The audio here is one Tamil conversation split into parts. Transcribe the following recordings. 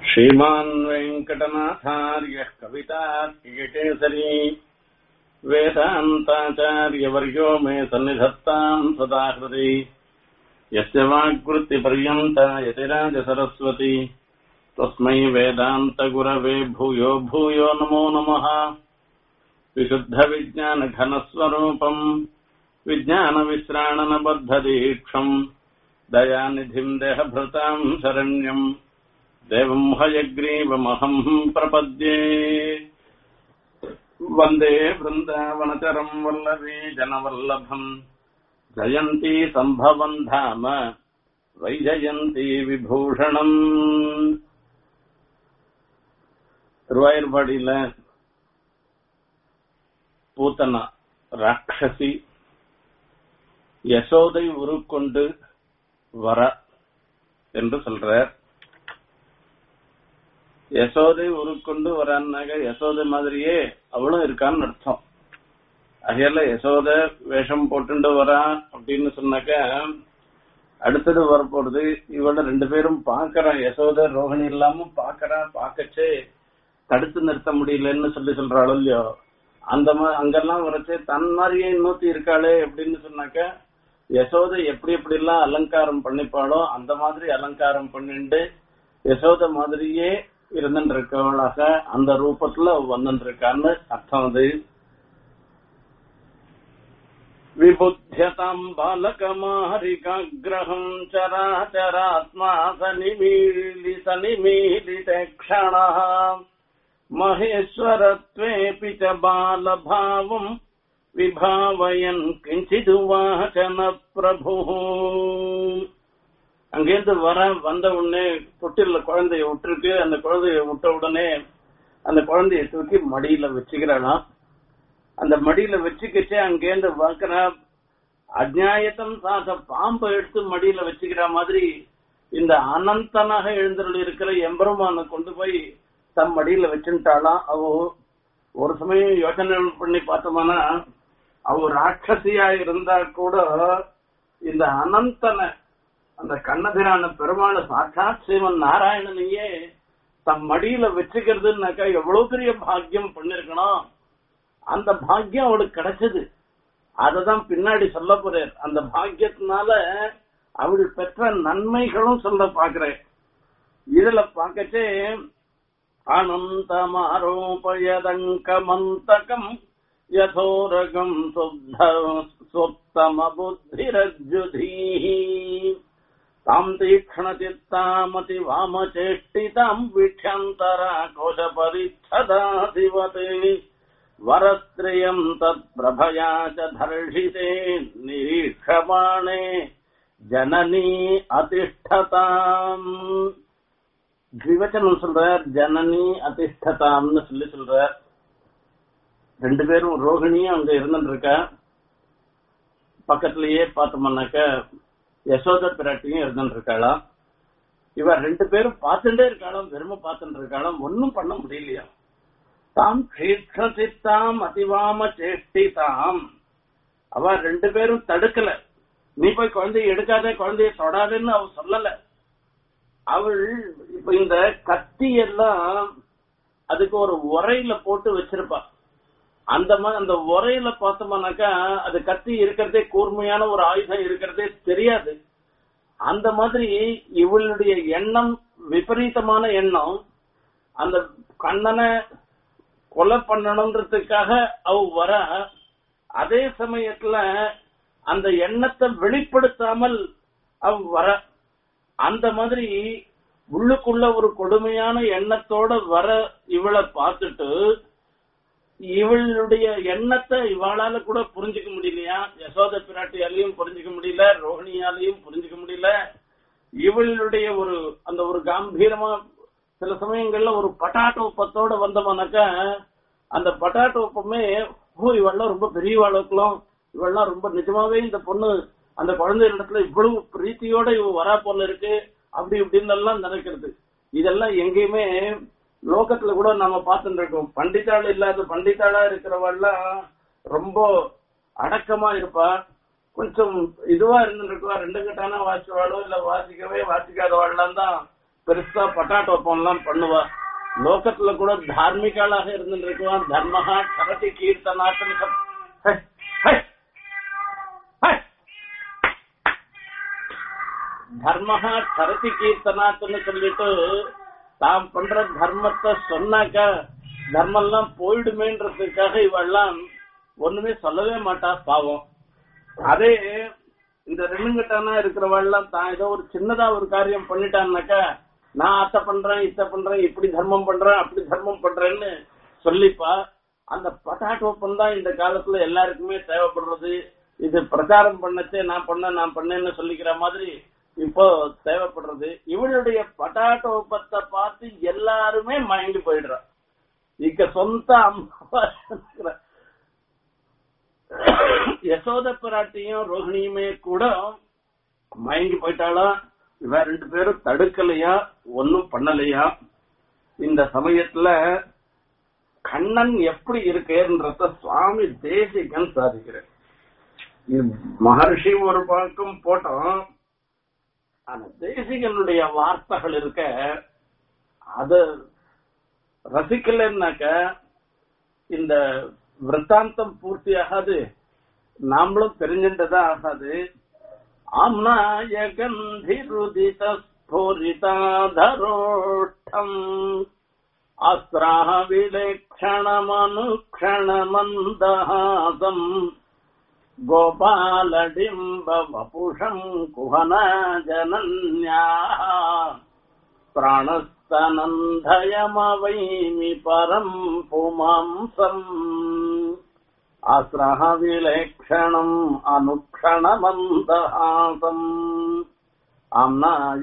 श्रीमान् वेङ्कटनाथार्यः कवितार्किकेसरी वेदान्ताचार्यवर्यो मे सन्निधत्ताम् सदा हृदि यस्य वाग्वृत्तिपर्यन्ता यतिराजसरस्वती तस्मै वेदान्तगुरवे भूयो भूयो नमो नमः विशुद्धविज्ञानघनस्वरूपम् विज्ञानविश्राणनबद्धदीक्षम् दयानिधिम् देहभृताम् शरण्यम् देवम् हयग्रीवमहम् प्रपद्ये वन्दे वृन्दावनचरम् वल्लवी जनवल्लभम् जयन्ती सम्भवम् धाम वैजयन्ती விபூஷணம் திருவாயூர்பாடியில பூத்தனா ராட்சசி யசோதை உருக்கொண்டு வர என்று சொல்றார் யசோதை உருக்கொண்டு வரான்னாக்க யசோதை மாதிரியே அவளும் இருக்கான்னு அர்த்தம் அகையில யசோத வேஷம் போட்டுண்டு வரா அப்படின்னு சொன்னாக்க அடுத்தது வரப்போறது இவள ரெண்டு பேரும் பாக்குறான் யசோத ரோஹிணி இல்லாம பாக்குறான் பாக்கச்சே தடுத்து நிறுத்த முடியலன்னு சொல்லி சொல்றாளோ இல்லையோ அந்த மா அங்கெல்லாம் வரச்சே தன் மாதிரியே இன்னொத்தி இருக்காளே அப்படின்னு சொன்னாக்க யசோத எப்படி எப்படி எல்லாம் அலங்காரம் பண்ணிப்பாளோ அந்த மாதிரி அலங்காரம் பண்ணிண்டு யசோத மாதிரியே இருந்துட்டு இருக்கவளாக அந்த ரூபத்துல வந்துட்டு இருக்கான்னு அர்த்தம் அது विबुध्यताम् बालकमारिकाग्रहम् चराचरात्मा सनिमीलि सनिमीलिते क्षणः महेश्वरत्वेऽपि च बालभावम् விபாவயன் கிஞ்சிதுவாச்சன பிரபு அங்கேருந்து வர வந்த உடனே தொட்டில குழந்தைய விட்டுருக்கு அந்த குழந்தைய விட்ட உடனே அந்த குழந்தைய தூக்கி மடியில வச்சுக்கிறாளாம் அந்த மடியில வச்சுக்கிட்டு அங்கேருந்து பார்க்கிற அஜாயத்தம் சாத பாம்பை எடுத்து மடியில வச்சுக்கிற மாதிரி இந்த அனந்தனாக எழுந்தருள் இருக்கிற எம்பெருமான கொண்டு போய் தம் மடியில வச்சுட்டாலாம் அவ ஒரு சமயம் யோசனை பண்ணி பார்த்தோம்னா அவ ராட்சசியா இருந்தா கூட இந்த அனந்தனை அந்த கண்ணபிரான பெருமாள் சாட்சாத் சிவன் நாராயணனையே தம் மடியில வச்சுக்கிறதுனாக்கா எவ்வளவு பெரிய பாக்கியம் பண்ணிருக்கணும் அந்த பாக்கியம் அவளுக்கு கிடைச்சது அததான் பின்னாடி சொல்ல போறேன் அந்த பாக்கியத்தினால அவள் பெற்ற நன்மைகளும் சொல்ல பாக்குறேன் இதுல பார்க்கச்சே அனந்தமாரோபயதங்கமந்தகம் யதோரகம் சுத்தம புத்திரஜுதீஹி தாம் தீக்ஷ்ணச்சித்தாமதி வாமச்சேஷ்டிதாம் விக்ஷந்தரா கோஷ பரிச்சதாதிவதே वरस्त्रियम् तत्प्रभया च धर्षिते निरीक्षमाणे ஜனனி அதிஷ்டதாம் ஜீவச்சனம் சொல்றார் ஜனனி அதிஷ்டதாம்னு சொல்லி சொல்றார் ரெண்டு பேரும் ரோகிணியும் அங்க இருந்துட்டு இருக்கா பக்கத்திலேயே பார்த்தோம்னாக்க யசோத பிராட்டியும் இருந்துட்டு இருக்காளாம் இவ ரெண்டு பேரும் பார்த்துட்டே இருக்காளாம் வெறும பார்த்துட்டு இருக்காளாம் ஒன்னும் பண்ண முடியலையா தாம் கீர்ஷசித்தாம் அதிவாம சேஷ்டிதாம் அவ ரெண்டு பேரும் தடுக்கல நீ போய் குழந்தைய எடுக்காத குழந்தைய தொடாதன்னு அவ சொல்லல அவள் இப்ப இந்த கத்தி எல்லாம் அதுக்கு ஒரு உரையில போட்டு வச்சிருப்பா அந்த மாதிரி அந்த உரையில பார்த்தோம்னாக்கா அது கத்தி இருக்கிறதே கூர்மையான ஒரு ஆயுதம் இருக்கிறதே தெரியாது அந்த மாதிரி இவளுடைய எண்ணம் விபரீதமான எண்ணம் அந்த கண்ணனை கொலை பண்ணணுன்றதுக்காக அவ வர அதே சமயத்துல அந்த எண்ணத்தை வெளிப்படுத்தாமல் அவ வர அந்த மாதிரி உள்ளுக்குள்ள ஒரு கொடுமையான எண்ணத்தோட வர இவளை பார்த்துட்டு இவளுடைய எண்ணத்தை இவாளால கூட புரிஞ்சுக்க முடியலையா யசோத பிராட்டியாலையும் புரிஞ்சுக்க முடியல ரோஹிணியாலையும் புரிஞ்சுக்க முடியல இவளுடைய ஒரு அந்த ஒரு காம்பீரமா சில சமயங்கள்ல ஒரு பட்டாட்டோப்பத்தோட வந்தோம்னாக்கா அந்த பட்டாட்டோப்பமே ஓ இவெல்லாம் ரொம்ப பெரியவாளுக்கெல்லாம் இவெல்லாம் ரொம்ப நிஜமாவே இந்த பொண்ணு அந்த குழந்தை இடத்துல இவ்வளவு பிரீத்தியோட இவ வரா போல இருக்கு அப்படி இப்படின்னு எல்லாம் நினைக்கிறது இதெல்லாம் எங்கேயுமே லோகத்துல கூட நாம பார்த்துட்டு இருக்கோம் பண்டிதாள் இல்லாத பண்டிதாளா இருக்கிறவெல்லாம் ரொம்ப அடக்கமா இருப்பா கொஞ்சம் இதுவா இருந்துருக்கா ரெண்டு கட்டான வாசிவாளோ இல்ல வாசிக்கவே வாசிக்காதவாள்லாம் தான் பெருசா பட்டாட்டோப்பம் எல்லாம் பண்ணுவா லோகத்துல கூட தார்மிகளாக இருந்துருக்குவான் தர்மஹா கரதி கீர்த்தனாட்டம் சப்- ஹை, ஹை, ஹை. தர்மஹா கரதி கீர்த்தனாத்துன்னு சொல்லிட்டு தாம் பண்ற தர்மத்தை சொன்னாக்கா தர்மம் எல்லாம் போயிடுமேன்றதுக்காக இவெல்லாம் ஒண்ணுமே சொல்லவே மாட்டா பாவம் அதே இந்த ரெண்டுங்கிட்டானா இருக்கிறவெல்லாம் தான் ஏதோ ஒரு சின்னதா ஒரு காரியம் பண்ணிட்டான்னாக்கா நான் அத்தை பண்றேன் இத்த பண்றேன் இப்படி தர்மம் பண்றேன் அப்படி தர்மம் பண்றேன்னு சொல்லிப்பா அந்த பட்டாட்டோப்பம் தான் இந்த காலத்துல எல்லாருக்குமே தேவைப்படுறது இது பிரச்சாரம் பண்ணச்சே நான் பண்ண நான் பண்ணேன்னு சொல்லிக்கிற மாதிரி இப்போ தேவைப்படுறது இவளுடைய பட்டாட்டோப்பத்தை பார்த்து எல்லாருமே மயங்கி போயிடுறா இங்க சொந்த அம்மாவா இருக்கிற யசோத பிராட்டியும் ரோஹிணியுமே கூட மயங்கி போயிட்டாலும் இவ ரெண்டு பேரும் தடுக்கலையா ஒன்னும் பண்ணலையா இந்த சமயத்துல கண்ணன் எப்படி இருக்கேன்றத சுவாமி தேசிகன் சாதிக்கிறார் இது மகர்ஷி ஒரு பக்கம் போட்டோம் ஆனா தேசிகனுடைய வார்த்தைகள் இருக்க அது ரசிக்கலன்னாக்க இந்த விற்த்தாந்தம் பூர்த்தி ஆகாது நாமளும் தெரிஞ்சின்றதா ஆகாது ஆம்னாய கந்திருதித ஸ்போரிதாதரோட்டம் அஸ்ராஹ விலக்ஷணமனுக்ஷணமந்தஹாசம் கோபாலடிம்ப வபுஷம் குஹனா ஜனன்யா प्राणस्तनन्दयमवैमि परम् पुमांसम् आस्रः विलेक्षणम् अनुक्षणमन्दहासम् आम्नाय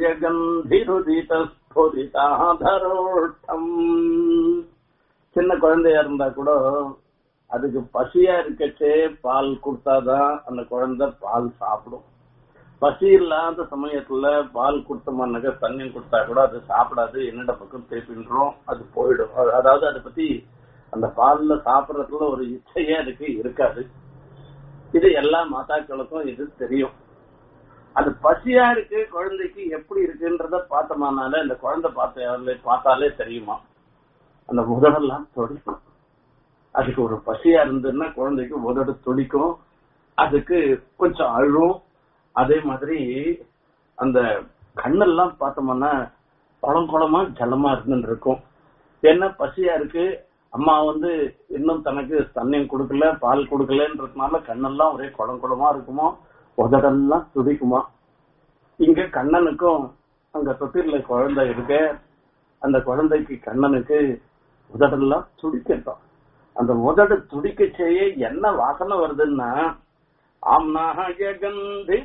கந்திருதிதஸ்புரிதாதரோட்டம் சின்ன குழந்தையா இருந்தா கூட அதுக்கு பசியா இருக்கச்சே பால் கொடுத்தாதான் அந்த குழந்தை பால் சாப்பிடும் பசி இல்லாத சமயத்துல பால் கொடுத்தோம்னாக்க தண்ணி கொடுத்தா கூட அது சாப்பிடாது என்னோட பக்கம் திருப்பின்றோம் அது போயிடும் அது- அதாவது அதை பத்தி அந்த பால்ல சாப்பிடறதுல ஒரு இச்சையே அதுக்கு இருக்காது இது எல்லா மாதாக்களுக்கும் இது தெரியும் அது பசியா இருக்கு குழந்தைக்கு எப்படி இருக்குன்றத பார்த்தோம்னால இந்த குழந்தை பார்த்தாலே பார்த்தாலே தெரியுமா அந்த உதடெல்லாம் துடிக்கும் அதுக்கு ஒரு பசியா இருந்ததுன்னா குழந்தைக்கு உதடு துடிக்கும் அதுக்கு கொஞ்சம் அழும் அதே மாதிரி அந்த கண்ணெல்லாம் பார்த்தோம்னா குளம் குளமா ஜலமா இருந்துட்டு இருக்கும் என்ன பசியா இருக்கு அம்மா வந்து இன்னும் தனக்கு தண்ணியும் கொடுக்கல பால் கொடுக்கலன்றதுனால கண்ணெல்லாம் ஒரே குளம் குளமா இருக்குமோ உதடெல்லாம் துடிக்குமா இங்க கண்ணனுக்கும் அங்க தொட்டில குழந்தை இருக்கு அந்த குழந்தைக்கு கண்ணனுக்கு உதடெல்லாம் துடிக்கட்டும் அந்த உதடு துடிக்க செய்ய என்ன வாசனை வருதுன்னா ஆம்னாய கந்தி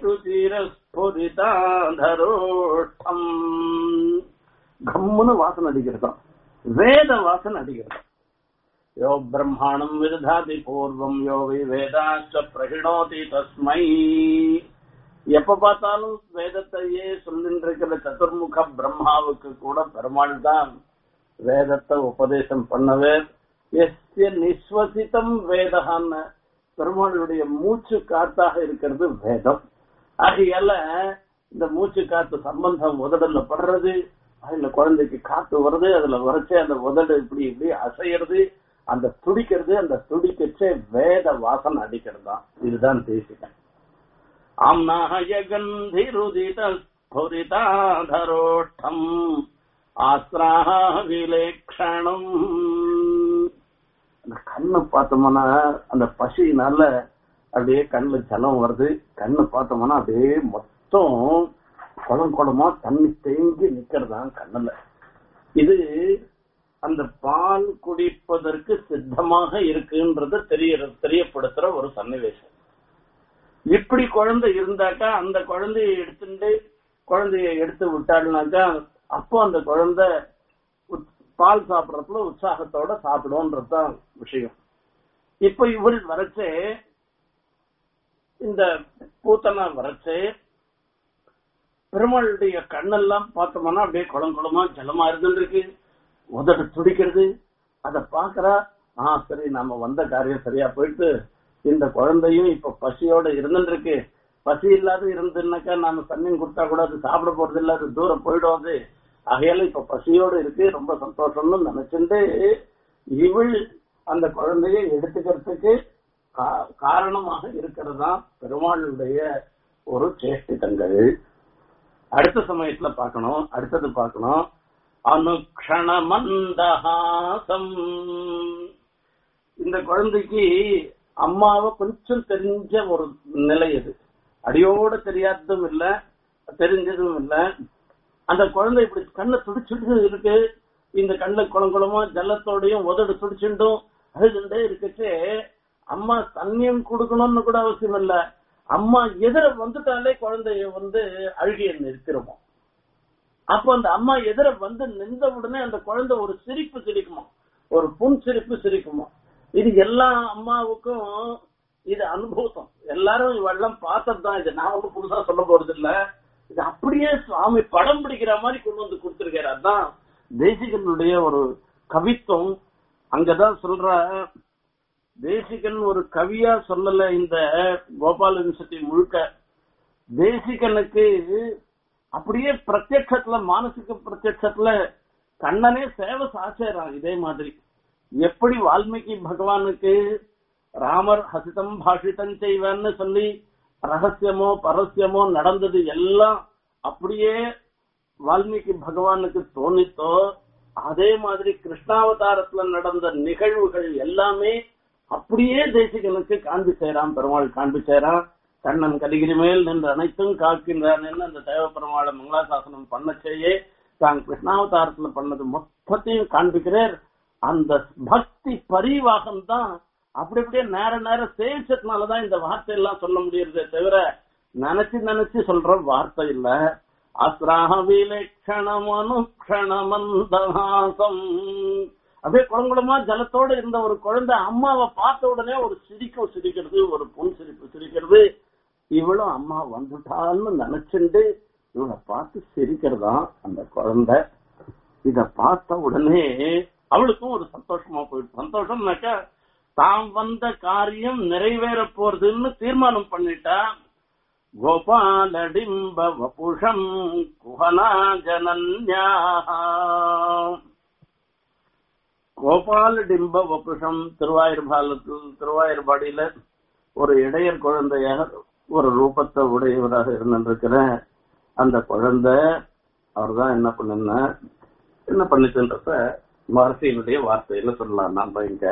ருச்சிரஸ்புரிதாதரோட்டம் கம்முன்னு வாசனை அடிக்கிறதாம் வேத வாசனை அடிக்கிறதாம் யோ பிரம்மாணம் விததாதி பூர்வம் யோ வை வேதாச்ச பிரகிணோதி தஸ்மை எப்ப பார்த்தாலும் வேதத்தையே சொல்லிட்டு இருக்கிற சதுர்முக பிரம்மாவுக்கு கூட பெருமாள் தான் வேதத்தை உபதேசம் பண்ணவே எஸ்ய நிஸ்வசிதம் வேதகான்னு பெருமாளுடைய மூச்சு காத்தாக இருக்கிறது வேதம் ஆகையால இந்த மூச்சு காத்து சம்பந்தம் உதடல்ல படுறது அதுல குழந்தைக்கு காத்து வருது அதுல வரைச்சே அந்த உதடு இப்படி இப்படி அசைறது அந்த துடிக்கிறது அந்த துடிக்கச்சே வேத வாசனை அடிக்கிறது தான் இதுதான் தேசிகன் ஆம்னாய கந்திருதித ஸ்புரிதாதரோட்டம் ஆஸ்ராஹ விலேக்ஷணம் அந்த கண்ணை பார்த்தோம்னா அந்த பசியினால அப்படியே கண்ணுல ஜலம் வருது கண்ணை பார்த்தோம்னா அப்படியே மொத்தம் குளம் குளமா தண்ணி தேங்கி நிக்கிறதான் கண்ணுல இது அந்த பால் குடிப்பதற்கு சித்தமாக இருக்குன்றது தெரிய தெரியப்படுத்துற ஒரு சன்னிவேசம் இப்படி குழந்தை இருந்தாக்கா அந்த குழந்தைய எடுத்துட்டு குழந்தைய எடுத்து விட்டாள்னாக்கா அப்போ அந்த குழந்தை உத்- பால் சாப்பிடறதுல உற்சாகத்தோட சாப்பிடும்ன்றதுதான் விஷயம் இப்ப இவள் வரைச்சே இந்த பூத்தனா வரைச்சே பெருமாளுடைய கண்ணெல்லாம் பார்த்தோம்னா அப்படியே குளம் குளமா ஜலமா இருந்துருக்கு உதடு துடிக்கிறது அத பாக்குறா ஆ சரி நாம வந்த காரியம் சரியா போயிட்டு இந்த குழந்தையும் இப்ப பசியோட இருந்துருக்கு பசி இல்லாத இருந்துன்னாக்கா நாம தண்ணியும் கொடுத்தா கூட அது சாப்பிட போறது இல்ல அது தூரம் போயிடும் அது ஆகையால இப்ப பசியோடு இருக்கு ரொம்ப சந்தோஷம்னு நினைச்சுட்டு இவள் அந்த குழந்தைய எடுத்துக்கிறதுக்கு கா- காரணமாக இருக்கிறது தான் பெருமாளுடைய ஒரு சேஷ்டிதங்கள் அடுத்த சமயத்துல பார்க்கணும் அடுத்தது பார்க்கணும் அனுக்ஷண மந்தஹாசம் இந்த குழந்தைக்கு அம்மாவை கொஞ்சம் தெரிஞ்ச ஒரு நிலை அது அடியோட தெரியாததும் இல்ல தெரிஞ்சதும் இல்ல அந்த குழந்தை இப்படி கண்ணை துடிச்சுட்டு இருக்கு இந்த கண்ணு குளம் குளமா ஜலத்தோடையும் உதடு துடிச்சுட்டும் அழுதுண்டே இருக்கச்சே அம்மா தண்ணியம் கொடுக்கணும்னு கூட அவசியம் இல்ல அம்மா எதிர வந்துட்டாலே குழந்தைய வந்து அழுகிய நிறுத்திருமோ அப்ப அந்த அம்மா எதிர வந்து நின்ற உடனே அந்த குழந்தை ஒரு சிரிப்பு சிரிக்குமா ஒரு புன் சிரிப்பு சிரிக்குமா இது எல்லா அம்மாவுக்கும் இது அனுபவம் எல்லாரும் இவெல்லாம் பார்த்தது தான் இது நான் ஒன்றும் புதுசா சொல்ல போறது இல்ல இது அப்படியே சுவாமி படம் பிடிக்கிற மாதிரி கொண்டு வந்து கொடுத்திருக்காரு அதான் தேசிகனுடைய ஒரு கவித்துவம் அங்கதான் சொல்ற தேசிகன் ஒரு கவியா சொல்லல இந்த கோபால விம்சதி முழுக்க தேசிகனுக்கு அப்படியே பிரத்யட்சத்துல மானசிக பிரத்யட்சத்துல கண்ணனே சேவை சாச்சேறான் இதே மாதிரி எப்படி வால்மீகி பகவானுக்கு ராமர் ஹசிதம் பாஷிதம் செய்வன்னு சொல்லி ரகசியமோ பரஸ்யமோ நடந்தது எல்லாம் அப்படியே வால்மீகி பகவானுக்கு தோணித்தோ அதே மாதிரி கிருஷ்ணாவதாரத்துல நடந்த நிகழ்வுகள் எல்லாமே அப்படியே தேசிகனுக்கு காண்பி செய்யறான் பெருமாள் காண்பி செய்யறான் கண்ணன் கலிகிரி மேல் நின்று அனைத்தும் காக்கின்றான் அந்த தேவ பெருமாளை மங்களாசாசனம் பண்ண செய்ய தான் கிருஷ்ணாவதாரத்துல பண்ணது மொத்தத்தையும் காண்பிக்கிறார் அந்த பக்தி பரிவாகம் தான் அப்படி அப்படியே நேர நேரம் சேவிச்சதுனாலதான் இந்த வார்த்தை எல்லாம் சொல்ல முடியறதே தவிர நினைச்சு நினைச்சு சொல்ற வார்த்தை இல்ல அஸ்ராக விலட்சணம் அனுக்ஷணமந்தஹாசம் அப்படியே குளங்குளமா ஜலத்தோட இருந்த ஒரு குழந்தை அம்மாவை பார்த்த உடனே ஒரு சிரிக்கும் சிரிக்கிறது ஒரு புன் சிரிப்பு சிரிக்கிறது இவளும் அம்மா வந்துட்டான்னு நினைச்சுண்டு இவளை பார்த்து சிரிக்கிறதாம் அந்த குழந்தை இத பார்த்த உடனே அவளுக்கும் ஒரு சந்தோஷமா போயிட்டு சந்தோஷம்னாக்கா தாம் வந்த காரியம் நிறைவேற போறதுன்னு தீர்மானம் பண்ணிட்டா கோபாலடிம்ப வபுஷம் குஹனா ஜனன்யா கோபாலடிம்ப வபுஷம் திருவாயூர்பாலத்தில் திருவாயூர்பாடியில ஒரு இடையர் குழந்தையாக ஒரு ரூபத்தை உடையவராக இருந்திருக்கிற அந்த குழந்தை அவர்தான் என்ன பண்ணுன்னா என்ன பண்ணிச்சுன்றத மகர்ஷியினுடைய வார்த்தையில சொல்லலாம் நம்ம இங்க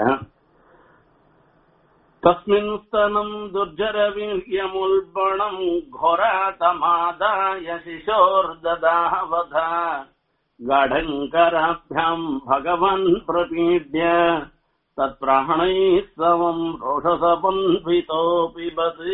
तस्मिन् स्तनम् दुर्जरवीर्यमुल्बणम् घोरातमादाय शिशोर्ददावधा गाढङ्कराभ्याम् भगवन् प्रपीड्य तत्प्राणैः समम् ரோஷசபன்விதோபி பசி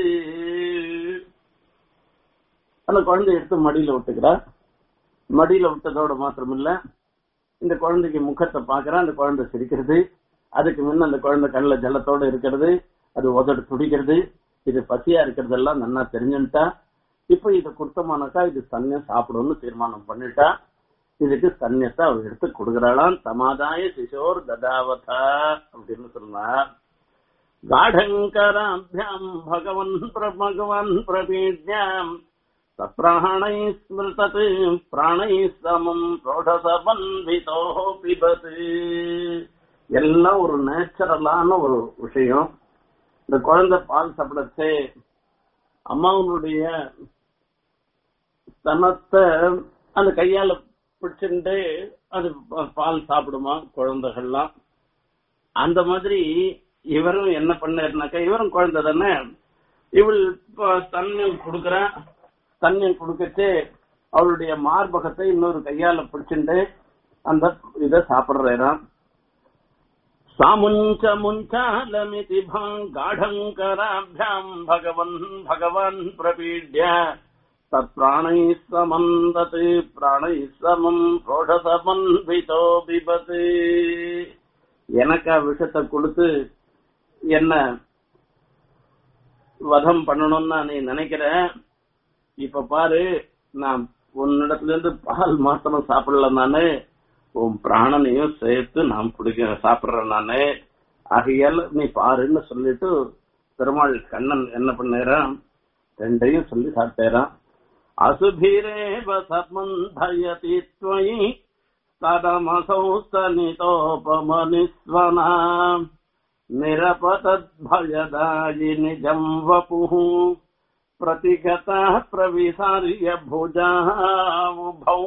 அந்த குழந்தை எடுத்து மடியில விட்டுக்கிறா மடியில விட்டதோட மாத்திரம் இல்ல இந்த குழந்தைக்கு முகத்தை பாக்குறா அந்த குழந்தை சிரிக்கிறது அதுக்கு முன்ன அந்த குழந்தை கண்ணுல ஜலத்தோட இருக்கிறது அது உதடு துடிக்கிறது இது பசியா இருக்கிறதெல்லாம் நல்லா தெரிஞ்சுட்டா இப்ப இத கொடுத்தமானாக்கா இது சன்னியம் சாப்பிடும்னு தீர்மானம் பண்ணிட்டா இதுக்கு சன்னியத்தை அவ எடுத்து கொடுக்கறாளாம் சமாதாய சிசோர் ததாவதா அப்படின்னு சொன்னா காடங்கராபியாம் பகவன் பிர- பகவன் பிரபீட்யாம் சப்ராணை ஸ்மிருதத் பிராணை சமம் ரோடசபன்விதோ பிபத் எல்லாம் ஒரு நேச்சுரலான ஒரு விஷயம் இந்த குழந்தை பால் சாப்பிடச்சே அம்மாவனுடைய ஸ்தனத்தை அந்த கையால பிடிச்சுட்டு அது ப- பால் சாப்பிடுமா குழந்தைகள்லாம் அந்த மாதிரி இவரும் என்ன பண்ணாருனாக்கா இவரும் குழந்தை தானே இவள் இப்ப தண்ணீர் கொடுக்கற தண்ணீர் கொடுக்கச்சு அவளுடைய மார்பகத்தை இன்னொரு கையால பிடிச்சுட்டு அந்த இத சாப்பிடுறாராம் सामुञ्च मुञ्चालमिति गाढङ्कराभ्याम् भगवन् भगवान् प्रपीड्य तत्प्राणैः समम् तत् प्राणैः समम् ரோஷசமன்விதோ பிபத் எனக்கு விஷத்தை கொடுத்து என்ன வதம் பண்ணணும்னு நீ நினைக்கிற இப்ப பாரு நான் உன்னிடத்துல இருந்து பால் மாத்திரம் சாப்பிடல நானு உன் பிராணனையும் சேர்த்து நான் குடிக்க சாப்பிடுறேன் நானு ஆகையால நீ பாருன்னு சொல்லிட்டு பெருமாள் கண்ணன் என்ன பண்ணாராம் ரெண்டையும் சொல்லி சாப்பிட்டாராம் असुभिरेव सम्बन्धयति त्वयि तदमसौ स्तनितोपमनिस्वना निरपतद्भयदायि निजम् वपुः प्रतिगतः प्रविसार्य भुजावुभौ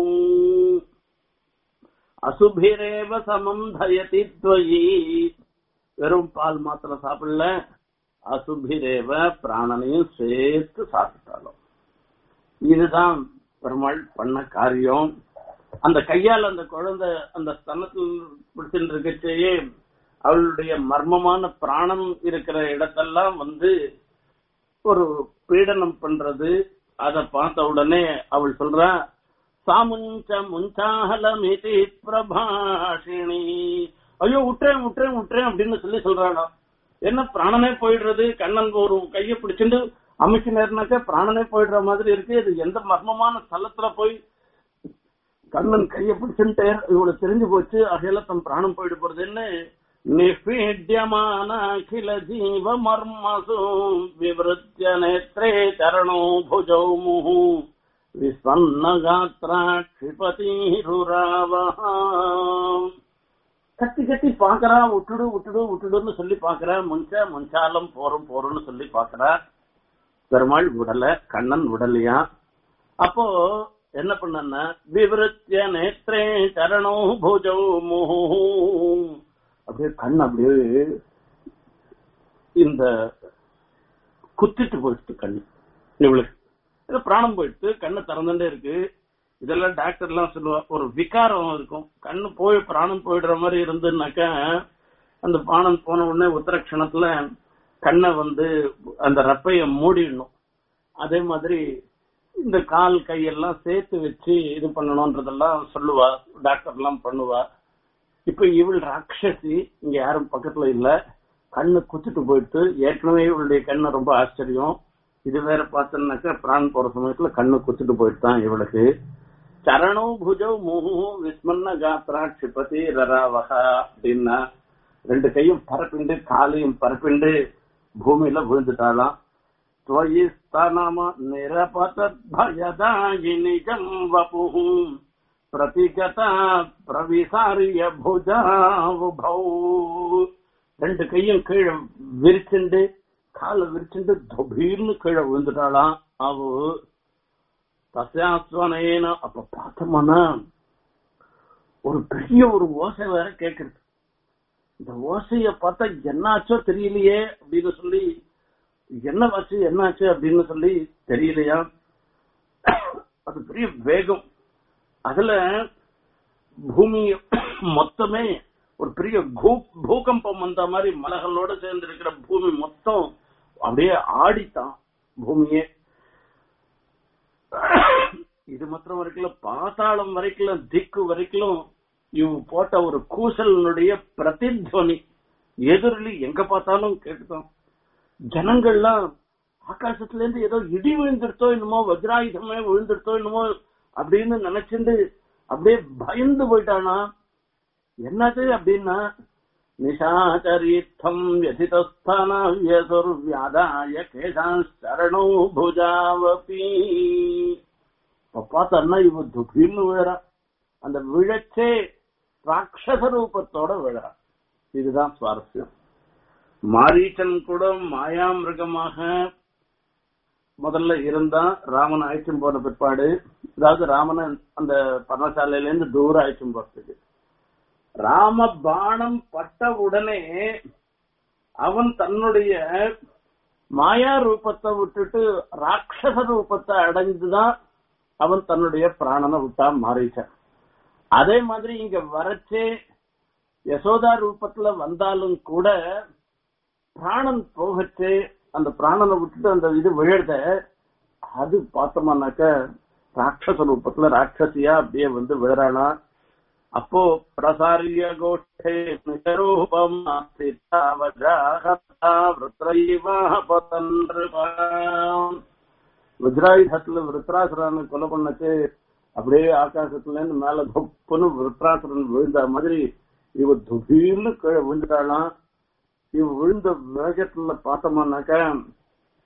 அசுபிரேவ சமம் தயதி துவயி வெறும் பால் மாத்திரம் சாப்பிடல அசுபிரேவ பிராணனையும் சேர்த்து சாப்பிட்டாலும் இதுதான் பெருமாள் பண்ண காரியம் அந்த கையால் அந்த குழந்தை அந்த ஸ்தனத்தில் பிடிச்சிட்டு இருக்கச்சேயே அவளுடைய மர்மமான பிராணம் இருக்கிற இடத்தெல்லாம் வந்து ஒரு பீடனம் பண்றது அத பார்த்த உடனே அவள் சொல்றா சாமுஞ்ச முஞ்சாஹலமிதி பிரபாஷிணி ஐயோ விட்டுறேன் விட்டுறேன் விட்டுறேன் அப்படின்னு சொல்லி சொல்றாளா என்ன பிராணனே போயிடுறது கண்ணன் ஒரு கையை பிடிச்சிட்டு அமைச்சு நேர்னாக்க பிராணனே போயிடுற மாதிரி இருக்கு இது எந்த மர்மமான ஸ்தலத்துல போய் கண்ணன் கையை பிடிச்சுட்டு இவ்வளவு தெரிஞ்சு போச்சு அகையில தன் பிராணம் போயிட்டு போறதுன்னு நிஷ்பீட்யமான அகில ஜீவ மர்மசு விவருத்திய நேத்ரே சரணோ புஜௌ முஹு விஸ்வன்னகாத்ரா க்ஷிபதீருராவஹா கத்தி கத்தி பாக்குறா விட்டுடு விட்டுடு விட்டுடுன்னு சொல்லி பாக்குறா முன்ச முன்சாலம் போறோம் போறோம்னு சொல்லி பாக்குறா பெருமாள் விடல கண்ணன் விடலையா அப்போ என்ன பண்ணா விவருத்திய நேத்ரே சரணோ புஜௌ முஹு அப்படியே கண் அப்படியே இந்த குத்திட்டு போயிடுச்சு கண்ணு இவளுக்கு இது பிராணம் போயிடுச்சு கண்ணு திறந்துட்டே இருக்கு இதெல்லாம் டாக்டர் எல்லாம் சொல்லுவா ஒரு விகாரம் இருக்கும் கண்ணு போய் பிராணம் போயிடுற மாதிரி இருந்துனாக்க அந்த பிராணம் போன உடனே உத்தரக்ஷணத்துல கண்ணை வந்து அந்த ரப்பைய மூடிடணும் அதே மாதிரி இந்த கால் கையெல்லாம் சேர்த்து வச்சு இது பண்ணணும்ன்றதெல்லாம் சொல்லுவா டாக்டர் எல்லாம் பண்ணுவா இப்ப இவள் ராட்சசி இங்க யாரும் பக்கத்துல இல்ல கண்ணு குத்திட்டு போயிட்டு ஏற்கனவே இவளுடைய கண்ணு ரொம்ப ஆச்சரியம் இது வேற பார்த்தோம்னாக்கா பிரான் போற சமயத்துல கண்ணு குத்திட்டு போயிட்டு தான் இவளுக்கு சரணோ புஜோ முகு விஸ்மன்ன காத்ரா க்ஷிபதி ரராவகா அப்படின்னா ரெண்டு கையும் பரப்பிண்டு காலையும் பரப்பிண்டு பூமியில விழுந்துட்டாளாம் त्वयि स्तनम निरपतद्भयदायि निजम् वपुः प्रतिगता பிரவிசாரிய புஜாவுபௌ ரெண்டு கையும் கீழே விரிச்சுண்டு காலை விரிச்சுண்டு தொபீர்னு கீழே விழுந்துட்டாளாம் அவ தசாஸ்வனேன அப்ப பார்த்தோம்னா ஒரு பெரிய ஒரு ஓசை வேற கேக்குறது இந்த ஓசைய பார்த்தா என்னாச்சோ தெரியலையே அப்படின்னு சொல்லி என்ன ஆச்சு என்னாச்சு அப்படின்னு சொல்லி தெரியலையா அது பெரிய வேகம் அதுல பூமி மொத்தமே ஒரு பெரிய பூ- பூகம்பம் வந்த மாதிரி மலைகளோட சேர்ந்து இருக்கிற பூமி மொத்தம் அப்படியே ஆடித்தான் பூமியே இது மாத்திரம் வரைக்கும் பாதாளம் வரைக்கும் திக்கு வரைக்கும் இவ போட்ட ஒரு கூசலினுடைய பிரதித்வனி எதிரில் எங்க பார்த்தாலும் கேட்டுதான் ஜனங்கள்லாம் ஆகாசத்துல இருந்து ஏதோ இடி விழுந்துருத்தோ என்னமோ வஜ்ராயுதமே விழுந்துருத்தோ என்னமோ அப்படின்னு நினைச்சிட்டு அப்படியே பயந்து போயிட்டானா என்னது அப்படின்னா நிஷாச்சரீர்த்தம் व्यथितस्थानाव्यसुर् व्यादाय கேசாரணோ புஜாவபி இப்ப பார்த்தா இவ துபின்னு விழறா அந்த விழச்சே ராட்சச ரூபத்தோட விழறா இதுதான் சுவாரஸ்யம் மாரீச்சன் கூட மாயாமிருகமாக முதல்ல இருந்தான் ராமன் அழைச்சும் போன பிற்பாடு அதாவது ராமனை அந்த பர்ணசாலையில இருந்து தூரம் அழைச்சும் போறதுக்கு ராம பாணம் பட்ட உடனே அவன் தன்னுடைய மாயா ரூபத்தை விட்டுட்டு ராட்சச ரூபத்தை அடைஞ்சுதான் அவன் தன்னுடைய பிராணனை விட்டான் மாரீச்சன் அதே மாதிரி இங்க வரச்சே யசோதா ரூபத்துல வந்தாலும் கூட பிராணன் போகச்சே அந்த பிராணனை விட்டுட்டு அந்த இது விழுத அது பார்த்தோம்னாக்க ராட்சச ரூபத்துல ராட்சசியா அப்படியே வந்து விழுறானா அப்போ பிரசாரிய கோஷ்டே நிஜரூபம் வஜ்ராயுதத்துல விருத்ராசுரனை கொலை பண்ணச்சு அப்படியே ஆகாசத்துல இருந்து மேல தொப்புன்னு விருத்ராசுரன் விழுந்த மாதிரி இவ துபீர்னு கீழே விழுந்துட்டாளாம் இவ விழுந்த வேகத்துல பார்த்தோம்னாக்க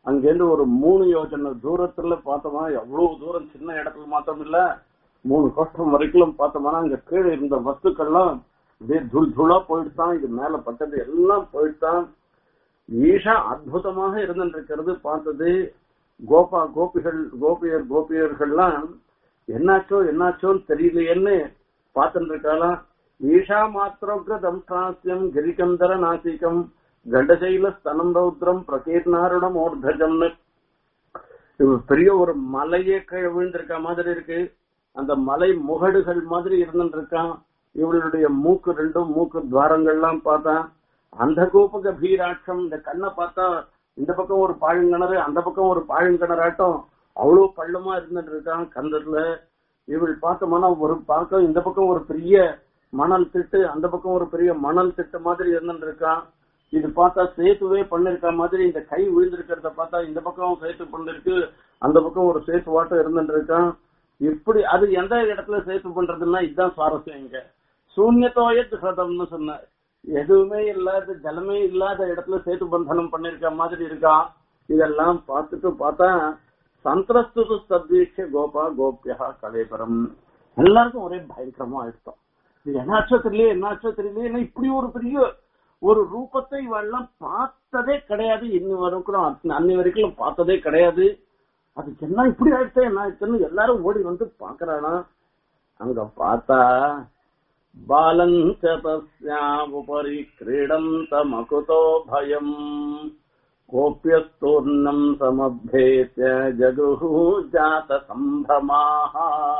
அங்கேருந்து ஒரு மூணு யோஜனை தூரத்துல பார்த்தோமா எவ்வளவு தூரம் சின்ன இடத்துல மாத்திரம் இல்ல மூணு கோஷ்டம் வரைக்கும் பார்த்தோம்னா அங்க கீழே இருந்த வஸ்துக்கள்லாம் அப்படியே துள் துளா போயிடுதான் இது மேல பட்டது எல்லாம் போயிடுதான் ஈஷா அற்புதமாக இருந்திருக்கிறது பார்த்தது கோபா கோபிகள் கோபியர் கோபியர்கள்லாம் என்னாச்சோ என்னாச்சோன்னு தெரியலையேன்னு பார்த்துட்டு இருக்காளாம் ஈஷா மாத்திரோக்ர தம்சாஸ்யம் கிரிகந்தர நாசிகம் கண்டசைல ஸ்தனம் ரௌத்ரம் பிரகீர்ணாருடம் ஓர்தஜம்னு இது பெரிய ஒரு மலையே கீழே விழுந்திருக்க மாதிரி இருக்கு அந்த மலை முகடுகள் மாதிரி இருந்துருக்கான் இவளுடைய மூக்கு ரெண்டும் மூக்கு துவாரங்கள்லாம் பார்த்தா அந்த கூப்ப கபீராட்சம் இந்த கண்ணை பார்த்தா இந்த பக்கம் ஒரு பாழுங்கிணறு அந்த பக்கம் ஒரு பாழுங்கிணறாட்டம் அவ்வளவு பள்ளமா இருந்துட்டு இருக்கான் கந்தத்துல இவள் பார்த்தோம்னா ஒரு பக்கம் இந்த பக்கம் ஒரு பெரிய மணல் திட்டு அந்த பக்கம் ஒரு பெரிய மணல் திட்டு மாதிரி இருந்துட்டு இருக்கான் இது பார்த்தா சேத்துவே பண்ணிருக்க மாதிரி இந்த கை விழுந்திருக்கிறத பார்த்தா இந்த பக்கம் சேத்து பண்ணிருக்கு அந்த பக்கம் ஒரு சேத்து வாட்டம் இருந்துட்டு இருக்கான் இப்படி அது எந்த இடத்துல சேத்து பண்றதுன்னா இதுதான் சுவாரஸ்யம் இங்க சூன்யத்தோயத் ஹதம்னு சொன்ன எதுவுமே இல்லாத ஜலமே இல்லாத இடத்துல சேத்து பந்தனம் பண்ணிருக்க மாதிரி இருக்கான் இதெல்லாம் பார்த்துட்டு பார்த்தா சந்திரஸ்து சத்வீட்ச கோபா கோபியா கலேபரம் எல்லாருக்கும் ஒரே பயங்கரமா ஆயிடுத்தோம் இது என்னாச்சோ தெரியல என்னாச்சோ தெரியல ஏன்னா இப்படி ஒரு பெரிய ஒரு ரூபத்தை இவெல்லாம் பார்த்ததே கிடையாது இன்னி வரைக்கும் அன்னி வரைக்கும் பார்த்ததே கிடையாது அது என்ன இப்படி ஆயிடுச்சா என்ன ஆயிடுச்சுன்னு எல்லாரும் ஓடி வந்து பாக்குறானா அங்க பார்த்தா பாலஞ்ச தஸ்யாவுபரி கிரீடந்த மகுதோ பயம் கோப்பியஸ்தூர்ணம் சமபேத்ய ஜகுஹு ஜாத சம்பிரமாக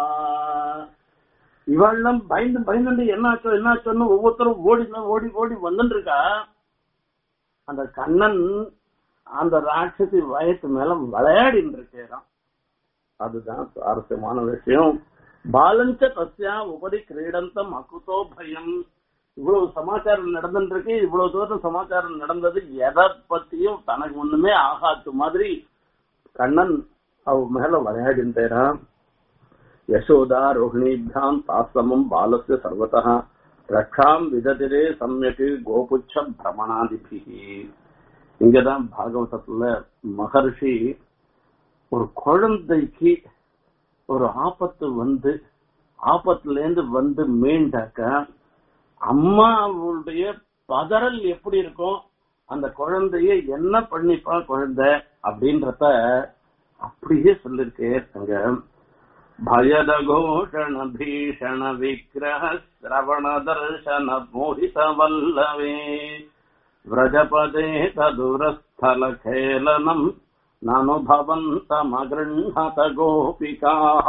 இவெல்லாம் பயந்து பயந்து என்னாச்சோ என்னாச்சோன்னு ஒவ்வொருத்தரும் ஓடி ஓடி ஓடி வந்துட்டு இருக்கா அந்த கண்ணன் அந்த ராட்சசி வயத்து மேல விளையாடின்னு இருக்கிறான் அதுதான் சுவாரஸ்யமான விஷயம் பாலஞ்ச தஸ்யா உபரி கிரீடந்தம் அகுதோ பயம் இவ்வளவு சமாச்சாரம் நடந்துட்டு இருக்கு இவ்வளவு தூரம் சமாச்சாரம் நடந்தது எதை பத்தியும் தனக்கு ஒண்ணுமே ஆகாத்து மாதிரி கண்ணன் அவ மேல விளையாடின்றான் யசோதா ரோஹிணிபியாம் தாசமம் பாலஸ்ய சர்வதா ரக்ஷாம் விததிரே சமயக்கு கோபுச்ச பிரமணாதிபிகி இங்கதான் பாகவதத்துல மகர்ஷி ஒரு குழந்தைக்கு ஒரு ஆபத்து வந்து ஆபத்துல இருந்து வந்து மீண்டாக்க அம்மா அவளுடைய பதறல் எப்படி இருக்கும் அந்த குழந்தைய என்ன பண்ணிப்பா குழந்தை அப்படின்றத அப்படியே சொல்லிருக்கு அங்க भयदघोषण भीषण विग्रह श्रवण दर्शन मोहित वल्लवे व्रजपदे तदुरस्थल खेलनम् ननुभवन्तमगृह्णत गोपिकाः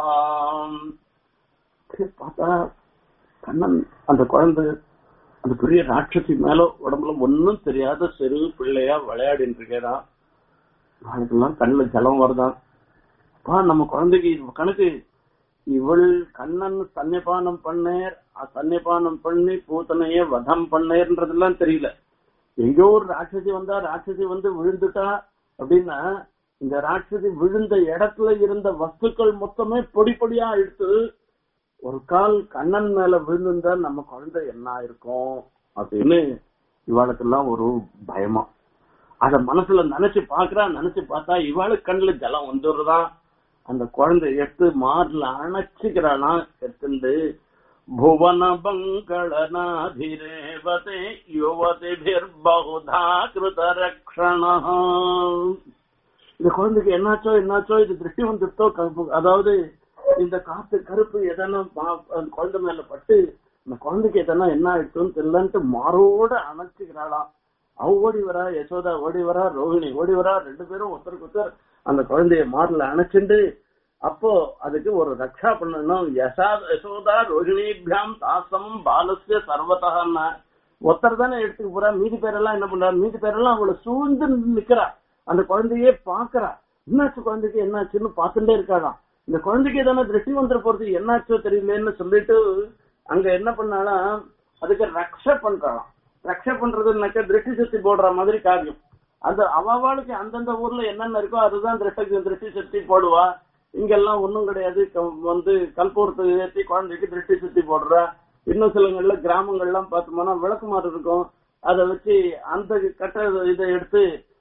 பார்த்தா கண்ணன் அந்த குழந்தை அந்த பெரிய ராட்சசி மேல உடம்புல ஒன்னும் தெரியாத சிறு பிள்ளையா விளையாடிட்டு இருக்கிறான் அவனுக்கெல்லாம் கண்ணுல ஜலம் வருதான் அப்பா நம்ம குழந்தைக்கு கணக்கு இவள் கண்ணன் சன்னிபானம் பண்ணேர் சன்னிபானம் பண்ணி பூத்தனைய வதம் பண்ணேர்ன்றதெல்லாம் தெரியல எங்கோ ஒரு ராட்சசி வந்தா ராட்சசி வந்து விழுந்துட்டா அப்படின்னா இந்த ராட்சசி விழுந்த இடத்துல இருந்த வஸ்துக்கள் மொத்தமே பொடி பொடியா எடுத்து ஒரு கால் கண்ணன் மேல விழுந்திருந்தா நம்ம குழந்தை என்ன இருக்கும் அப்படின்னு இவாளுக்கெல்லாம் ஒரு பயமா அத மனசுல நினைச்சு பாக்குறா நினைச்சு பார்த்தா இவாளுக்கு கண்ணுல ஜலம் வந்துடுறதான் அந்த குழந்தை எடுத்து மார்ல அணைச்சுக்கிறானா எடுத்துண்டு புவன பங்களநாதிரேவதே யுவதிபிர் பகுதா கிருத ரக்ஷணா இந்த குழந்தைக்கு என்னாச்சோ என்னாச்சோ இது திருஷ்டி வந்துட்டோ அதாவது இந்த காத்து கருப்பு எதனா குழந்தை மேல பட்டு இந்த குழந்தைக்கு எதனா என்ன ஆயிடுச்சுன்னு தெரியலன்ட்டு மாரோட அணைச்சுக்கிறாளாம் அவ ஓடி வரா யசோதா ஓடி வரா ரோஹிணி ஓடி வரா ரெண்டு பேரும் ஒருத்தருக்கு ஒருத்தர் அந்த குழந்தைய மார்ல அணைச்சுண்டு அப்போ அதுக்கு ஒரு ரக்ஷா பண்ணணும் யசா யசோதா ரோஹிணிபியாம் தாசமம் பாலசிய சர்வதகன்னா ஒருத்தர் தானே எடுத்துக்க போறா மீதி பேரெல்லாம் என்ன பண்றா மீதி பேரெல்லாம் அவளை சூழ்ந்து நிக்கிறா அந்த குழந்தையே பாக்குறா என்னாச்சு குழந்தைக்கு என்னாச்சுன்னு பார்த்துட்டே இருக்காளாம் இந்த குழந்தைக்கு எதனா திருஷ்டி வந்துட போறது என்னாச்சோ தெரியலன்னு சொல்லிட்டு அங்க என்ன பண்ணாலும் அதுக்கு ரக்ஷ பண்றாளாம் ரக்ஷ பண்றதுனாக்க திருஷ்டி சுத்தி போடுற மாதிரி காரியம் அந்த அவளுக்கு அந்தந்த ஊர்ல என்னென்ன இருக்கோ அதுதான் திருஷ்டி திருஷ்டி சுத்தி போடுவா இங்கெல்லாம் ஒண்ணும் கிடையாது வந்து கல்பூரத்தை ஏற்றி குழந்தைக்கு திருஷ்டி சுத்தி போடுறா இன்னும் சிலங்கள்ல கிராமங்கள்லாம் பார்த்தோம்னா விளக்குமாறு இருக்கும் அதை வச்சு அந்த கட்ட இதை எடுத்து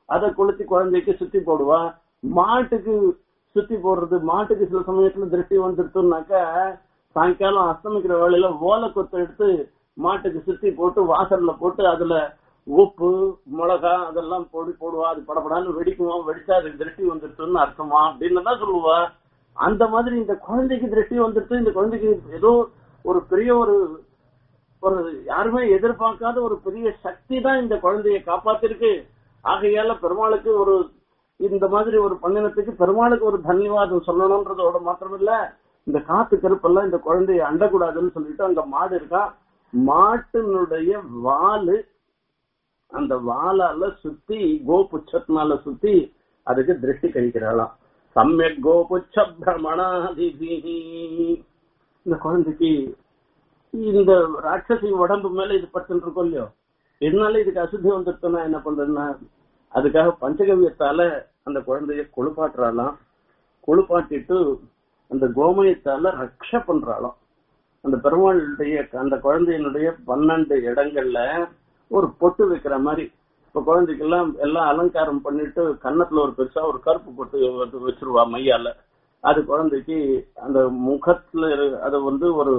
அதை கொளுத்தி குழந்தைக்கு சுத்தி போடுவா மாட்டுக்கு சுத்தி போடுறது மாட்டுக்கு சில சமயத்துல திருஷ்டி வந்துருச்சுனாக்கா சாயங்காலம் அஸ்தமிக்கிற வேளையில ஓலை கொத்து எடுத்து மாட்டுக்கு சுத்தி போட்டு வாசல்ல போட்டு அதுல உப்பு மிளகா அதெல்லாம் போடி போடுவா அது படப்படான்னு வெடிக்குமா வெடிச்சா அதுக்கு திருஷ்டி வந்துருச்சுன்னு அர்த்தமா அப்படின்னு தான் சொல்லுவா அந்த மாதிரி இந்த குழந்தைக்கு திருஷ்டி வந்துருச்சு இந்த குழந்தைக்கு ஏதோ ஒரு பெரிய ஒரு ஒரு யாருமே எதிர்பார்க்காத ஒரு பெரிய சக்தி தான் இந்த குழந்தைய காப்பாத்திருக்கு ஆகையால பெருமாளுக்கு ஒரு இந்த மாதிரி ஒரு பண்ணினத்துக்கு பெருமாளுக்கு ஒரு தன்யவாதம் சொல்லணும்ன்றதோட மாத்திரமில்ல இந்த காத்து கருப்பெல்லாம் இந்த குழந்தைய அண்டக்கூடாதுன்னு சொல்லிட்டு அங்க மாடு இருக்கா மாட்டினுடைய வாலு அந்த வாலால சுத்தி கோபுச்சத்தினால சுத்தி அதுக்கு திருஷ்டி கழிக்கிறாளாம் சமயக் கோபுச்ச பிரமணாதிபிஹி இந்த குழந்தைக்கு இந்த ராட்சசி உடம்பு மேல இது பட்டு இருக்கோம் இல்லையோ இதனால இதுக்கு அசுத்தி வந்துருச்சுன்னா என்ன பண்றதுன்னா அதுக்காக பஞ்சகவியத்தால அந்த குழந்தைய குளிப்பாட்டுறாளாம் குளிப்பாட்டிட்டு அந்த கோமயத்தால ரக்ஷ பண்றாளாம் அந்த பெருமாளுடைய அந்த குழந்தையினுடைய பன்னெண்டு இடங்கள்ல ஒரு பொட்டு வைக்கிற மாதிரி இப்ப குழந்தைக்கெல்லாம் எல்லாம் அலங்காரம் பண்ணிட்டு கன்னத்துல ஒரு பெருசா ஒரு கருப்பு பொட்டு வச்சிருவா மையால அது குழந்தைக்கு அந்த முகத்துல அதை வந்து ஒரு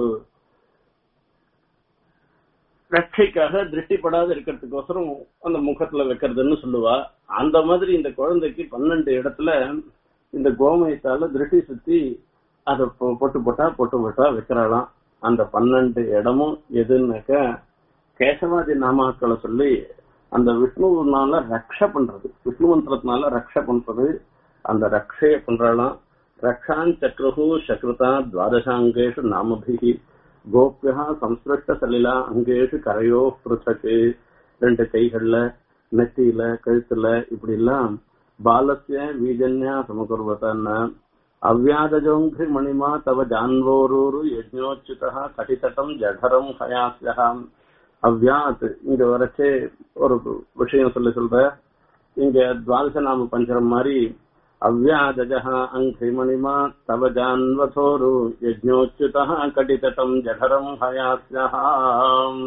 ரட்சைக்காக திருஷ்டிப்படாத இருக்கிறதுக்கோசரம் அந்த முகத்துல வைக்கிறதுன்னு சொல்லுவா அந்த மாதிரி இந்த குழந்தைக்கு பன்னெண்டு இடத்துல இந்த கோமயத்தால திருஷ்டி சுத்தி அதை பொட்டு போட்டா பொட்டு போட்டா வைக்கிறாளாம் அந்த பன்னெண்டு இடமும் எதுன்னாக்க கேசவாதி நாமாக்களை சொல்லி அந்த விஷ்ணுனால ரக்ஷ பண்றது விஷ்ணு மந்திரத்தினால ரக்ஷ பண்றது அந்த ரக்ஷைய பண்றாளாம் ரக்ஷான் சக்ருஹு சக்ருதா துவாதசாங்கேஷு நாமபிகி கோபியா சம்ஸ்பிருஷ்ட சலிலா அங்கேஷு கரையோ பிருத்தக்கு ரெண்டு கைகள்ல நெத்தியில கழுத்துல இப்படி எல்லாம் பாலசிய வீஜன்யா சமகுர்வத்தன்னா அவ்யாதஜோங்கிரி மணிமா தவ ஜான்வோரூரு யஜ்ஞோச்சுதா கடிதட்டம் ஜடரம் ஹயாஸ்யாம் அவ்யாத் இங்க வரைச்சே ஒரு விஷயம் சொல்லி சொல்ற இங்க துவாதச நாம பஞ்சரம் மாதிரி அவ்யாதஜः அங்கிமணிமா தவ ஜான்வசோரு யஜ்ஞோச்சுதः கடிதட்டம் ஜடரம் ஹயாஸ்யாம்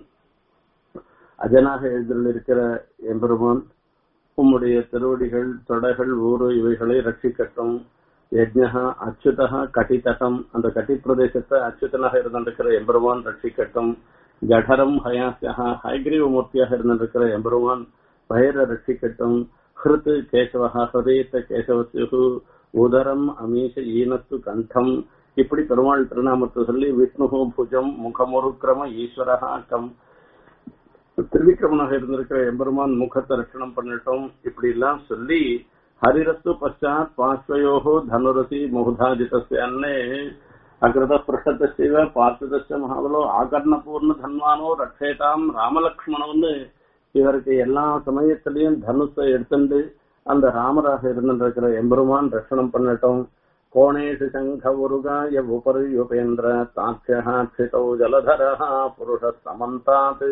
அஜனாக எழுந்திருக்கிற எம்பெருமான் உம்முடைய திருவடிகள் தொடைகள் ஊரு இவைகளை ரட்சிக்கட்டும் யஜ்ஞா அச்சுதா கட்டித்தட்டம் அந்த கட்டி பிரதேசத்தை அச்சுதனாக இருந்திருக்கிற எம்பெருமான் ரட்சிக்கட்டும் ஜடரம் ஹயாசியா ஹைகிரீவ மூர்த்தியாக இருந்திருக்கிற எம்பெருமான் பயிர ரட்சிக்கட்டும் ஹிருத் கேசவஹா ஹிருதயத்த கேசவசியு உதரம் அமீஷ ஈனத்து கண்டம் இப்படி பெருமாள் திருநாமத்தை சொல்லி விஷ்ணு புஜம் முகமுருக்கிரம ஈஸ்வரஹா கம் திருவிக்கிரமனாக இருந்திருக்கிற எம்பெருமான் முகத்தை ரட்சணம் பண்ணிட்டோம் இப்படி எல்லாம் சொல்லி ஹரிரஸ்து பஷாத் பாஸ்வயோகோ தனுரசி முகுதாஜிதஸ்ய அன்னே அகிருத பிருஷத்தசிவ பார்த்ததஸ்ய மகாபலோ ஆகர்ணபூர்ண தன்வானோ ரட்சேதாம் ராமலக்ஷ்மணம்னு இவருக்கு எல்லா சமயத்திலையும் தனுஷை எடுத்துண்டு அந்த ராமராக இருந்திருக்கிற எம்பெருமான் ரட்சணம் பண்ணட்டும் கோணேஷு சங்க உருகாய உபரி யுபேந்திர தாட்சியா க்ஷிதௌ ஜலதரஹா புருஷ சமந்தாத்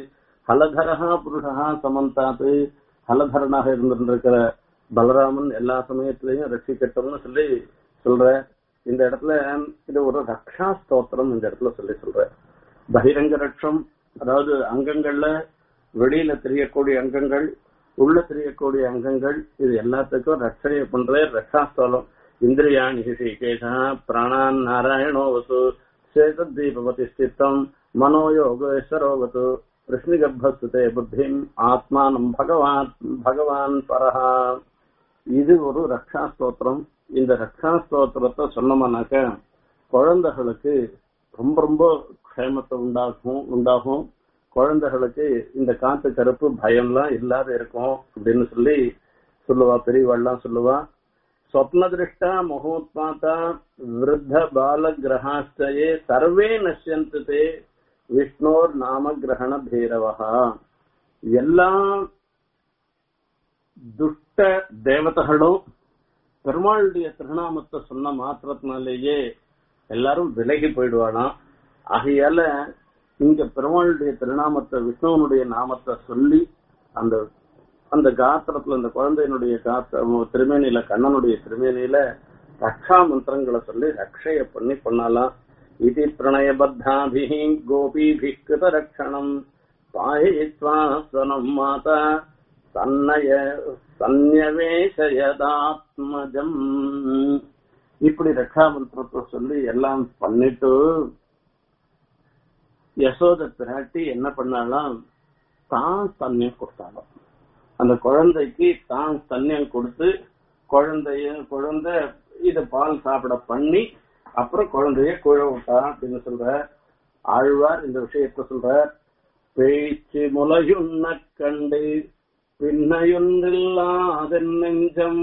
ஹலதரஹா புருஷா சமந்தாத் ஹலதரனாக இருந்திருக்கிற பலராமன் எல்லா சமயத்திலையும் ரட்சிக்கட்டும்னு சொல்லி சொல்ற இந்த இடத்துல இது ஒரு ரக்ஷா ஸ்தோத்திரம் இந்த இடத்துல சொல்லி சொல்ற பகிரங்க ரட்சம் அதாவது அங்கங்கள்ல வெளியில தெரியக்கூடிய அங்கங்கள் உள்ள தெரியக்கூடிய அங்கங்கள் இது எல்லாத்துக்கும் ரட்சணைய பண்ற ரட்சாஸ்தோலம் இந்திரியாணி ஹிஷிகேஷா பிராணான் நாராயணோ வசு சேதீபவதி ஸ்தித்தம் மனோயோகேஸ்வரோவத்து கிருஷ்ணிகர்பஸ்தே புத்திம் ஆத்மானம் பகவான் பகவான் பரஹா இது ஒரு ரக்ஷா ஸ்தோத்திரம் இந்த ரக்ஷா ஸ்தோத்திரத்தை சொன்னோம்னாக்க குழந்தைகளுக்கு ரொம்ப ரொம்ப க்ஷேமத்தை உண்டாகும் உண்டாகும் குழந்தைகளுக்கு இந்த காத்து கருப்பு பயம்லாம் இல்லாத இருக்கும் அப்படின்னு சொல்லி சொல்லுவா பெரியவாள்லாம் சொல்லுவா ஸ்வப்ன திருஷ்டா முகோத்மாத்தா விருத்த பால கிரகாஸ்டயே சர்வே நஷ்யந்தே விஷ்ணோர் நாம கிரகண பீரவா எல்லா துஷ்ட தேவதைகளும் பெருமாளுடைய திருநாமத்தை சொன்ன மாத்திரத்தினாலேயே எல்லாரும் விலகி போயிடுவானா ஆகையால இங்க பெருமாளுடைய திருநாமத்தை விஷ்ணுவனுடைய நாமத்தை சொல்லி அந்த அந்த காத்திரத்துல அந்த குழந்தையினுடைய காத்த திருமேனியில கண்ணனுடைய திருமேனியில ரக்ஷா மந்திரங்களை சொல்லி ரக்ஷைய பண்ணி பண்ணலாம் இது பிரணயபத்தாபி கோபிபி கிருத ரக்ஷணம் பாயித்வா ஸ்வனம் மாதா தன்னய சந்நிவேசயதாத்மஜம் இப்படி ரட்சாமந்திரத்தை சொல்லி எல்லாம் பண்ணிட்டு யசோத பிராட்டி என்ன பண்ணாலாம் தான் தண்ணியம் கொடுத்தாலும் அந்த குழந்தைக்கு தான் தண்ணியம் கொடுத்து குழந்தைய குழந்தை இத பால் சாப்பிட பண்ணி அப்புறம் குழந்தைய குழ விட்டா அப்படின்னு சொல்ற ஆழ்வார் இந்த விஷயத்த சொல்ற பேச்சு முலையுண்ண கண்டு பின்னையொன்றில்லாதென் நெஞ்சம்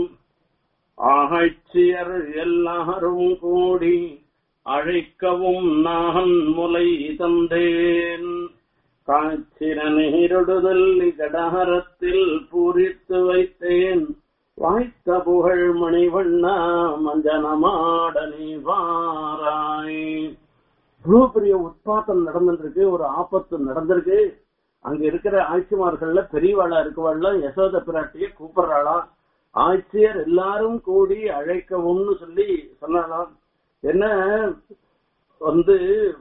ஆட்சியர் எல்லாரும் கூடி அழைக்கவும் நான் முலை தந்தேன் காய்ச்சின நீருடுதல் கடகரத்தில் பூரித்து வைத்தேன் வாய்த்த புகழ் மணிவண்ணா மஞ்சனமாட நீ வாராய் இவ்வளவு பெரிய உட்பாத்தம் நடந்திருக்கு ஒரு ஆபத்து நடந்திருக்கு அங்க இருக்கிற ஆட்சிமார்கள்ல பெரியவாளா இருக்கவாள்லாம் யசோத பிராட்டிய கூப்பிடுறாளாம் ஆட்சியர் எல்லாரும் கூடி அழைக்கவும்னு சொல்லி சொன்னாலாம் என்ன வந்து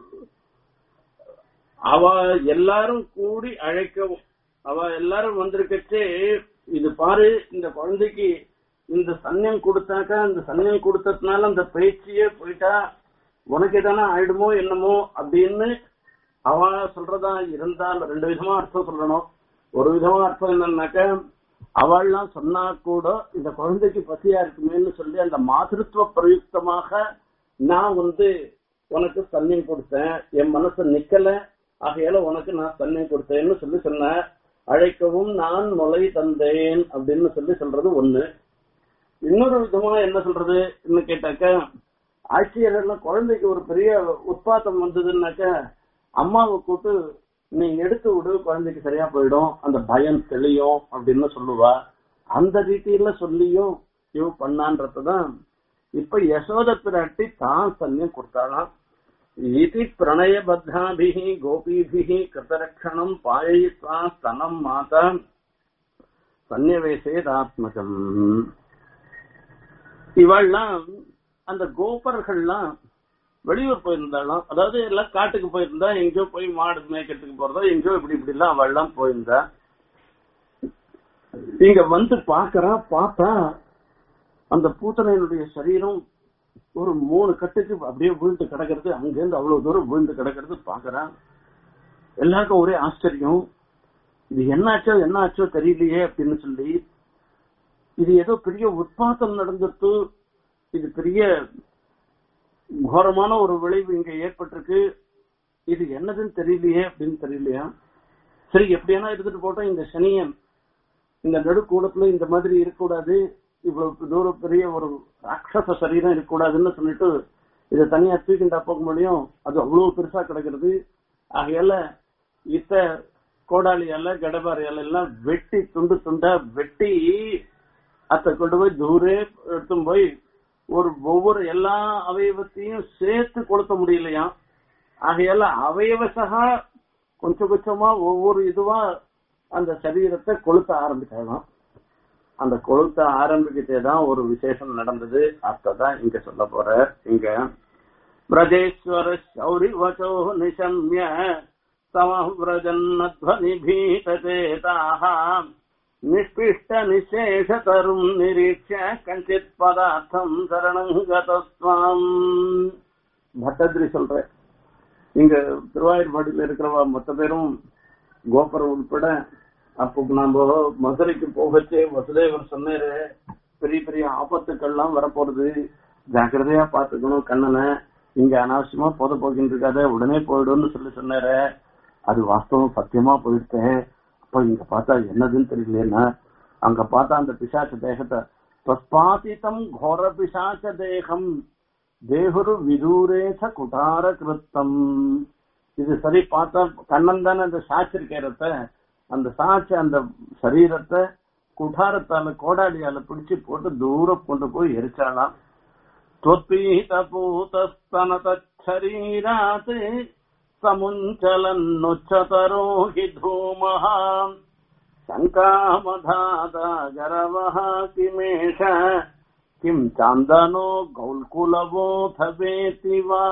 அவ எல்லாரும் கூடி அழைக்கவும் அவ எல்லாரும் வந்திருக்கச்சே இது பாரு இந்த குழந்தைக்கு இந்த சன்னியம் கொடுத்தாக்கா இந்த சன்னியம் கொடுத்ததுனால அந்த பேச்சியே போயிட்டா உனக்கு எதனா ஆயிடுமோ என்னமோ அப்படின்னு அவ சொல்றதா இருந்தால் ரெண்டு விதமா அர்த்தம் சொல்லணும் ஒரு விதமா அர்த்தம் என்னன்னாக்க அவள்லாம் சொன்னா கூட இந்த குழந்தைக்கு பசியா இருக்குமேன்னு சொல்லி அந்த மாதிருத்துவ பிரயுக்தமாக நான் வந்து உனக்கு தண்ணீர் கொடுத்தேன் என் மனசு நிக்கல ஆகையால உனக்கு நான் தண்ணீர் கொடுத்தேன்னு சொல்லி சொன்னேன் அழைக்கவும் நான் முளை தந்தேன் அப்படின்னு சொல்லி சொல்றது ஒண்ணு இன்னொரு விதமா என்ன சொல்றது கேட்டாக்க ஆட்சியர்கள் குழந்தைக்கு ஒரு பெரிய உட்பாத்தம் வந்ததுன்னாக்க அம்மாவை கூட்டு நீ எடுத்து விடு குழந்தைக்கு சரியா போயிடும் அந்த பயம் தெளியும் அப்படின்னு சொல்லுவா அந்த ரீதியில சொல்லியும் இவ பண்ணான்றதுதான் இப்ப யசோத பிராட்டி தான் சன்னியம் கொடுத்தாளாம் இது பிரணயபத்தாபிஹி கோபிபிஹி கிருதரக்ஷணம் பாயயித்வா ஸ்தனம் மாதா சன்னியவேசேதாத்மகம் இவள்லாம் அந்த கோபர்கள்லாம் வெளியூர் போயிருந்தாலும் அதாவது எல்லாம் காட்டுக்கு போயிருந்தா எங்கேயோ போய் மாடு மேய்க்கிறதுக்கு போறதா எங்கேயோ இப்படி இப்படி எல்லாம் அவள்லாம் போயிருந்தா இங்க வந்து பாக்குறா பார்த்தா அந்த பூத்தனையினுடைய சரீரம் ஒரு மூணு கட்டுக்கு அப்படியே விழுந்து கிடக்கிறது அங்கிருந்து அவ்வளவு தூரம் விழுந்து கிடக்கிறது பாக்குறா எல்லாருக்கும் ஒரே ஆச்சரியம் இது என்னாச்சோ என்னாச்சோ தெரியலையே அப்படின்னு சொல்லி இது ஏதோ பெரிய உட்பாத்தம் நடந்துட்டு இது பெரிய கோரமான ஒரு விளைவு இங்க ஏற்பட்டிருக்கு இது என்னதுன்னு தெரியலையே அப்படின்னு தெரியலையா சரி எப்படியானா எடுத்துட்டு போட்டோம் இந்த சனியன் இந்த நடுக்கூடத்துல இந்த மாதிரி இருக்கக்கூடாது இவ்வளவு தூரம் பெரிய ஒரு ராட்சச சரீரம் இருக்கக்கூடாதுன்னு சொல்லிட்டு இதை தனியா தூக்கிண்டா போக முடியும் அது அவ்வளவு பெருசா கிடக்கிறது ஆகையால இத்த கோடாலியால கடபாரியால எல்லாம் வெட்டி துண்டு துண்டா வெட்டி அத்தை கொண்டு போய் தூரே எடுத்து போய் ஒரு ஒவ்வொரு எல்லா அவயவத்தையும் சேர்த்து கொளுத்த முடியலையா ஆகையால அவயவசகா கொஞ்சம் கொஞ்சமா ஒவ்வொரு இதுவா அந்த சரீரத்தை கொளுத்த ஆரம்பிச்சாலாம் அந்த கொளுத்த ஆரம்பிக்கிட்டே தான் ஒரு விசேஷம் நடந்தது அதான் இங்க சொல்ல போற இங்க பிரஜேஸ்வர சௌரி வச்சோ நிசம்ய சமவிரஜன்னத்வனி பீதேதாக நிஷ்பிஷ்ட நிசேஷதரும் நிரீட்ச கஞ்சித் பதார்த்தம் சரணங்கதத்வாம் பட்டதிரி சொல்ற இங்க திருவாயூர்பாடியில் இருக்கிறவா மொத்த பேரும் கோபுரம் உட்பட அப்போ நம்ம மதுரைக்கு போகச்சே வசுதேவர் சொன்னாரு பெரிய பெரிய ஆபத்துக்கள்லாம் வரப்போறது ஜாக்கிரதையா பாத்துக்கணும் கண்ணனை இங்க அனாவசியமா போத போகிட்டு இருக்காத உடனே போயிடும்னு சொல்லி சொன்னாரு அது வாஸ்தவம் சத்தியமா போயிட்டேன் அப்ப இங்க பார்த்தா என்னதுன்னு தெரியலன்னா அங்க பார்த்தா அந்த பிசாச்ச தேகத்தை தஸ்பாதிதம் கோர பிசாச்ச தேகம் தேகுரு விதூரேச குட்டார கிருத்தம் இது சரி பார்த்தா கண்ணன் தானே அந்த சாச்சிருக்கிறத அந்த சாட்சி அந்த சரீரத்தை குடாரத்தால கோடாலியால பிடிச்சு போட்டு தூரம் கொண்டு போய் எரிச்சாலாம் त्वत्पीत पूतस्तनतच्छरीरात् समुञ्चलन्नुच्चतरो हि धूमः शङ्कामधादागरवः किमेष किम् चान्दनो गौल्कुलवोऽथ वेति वा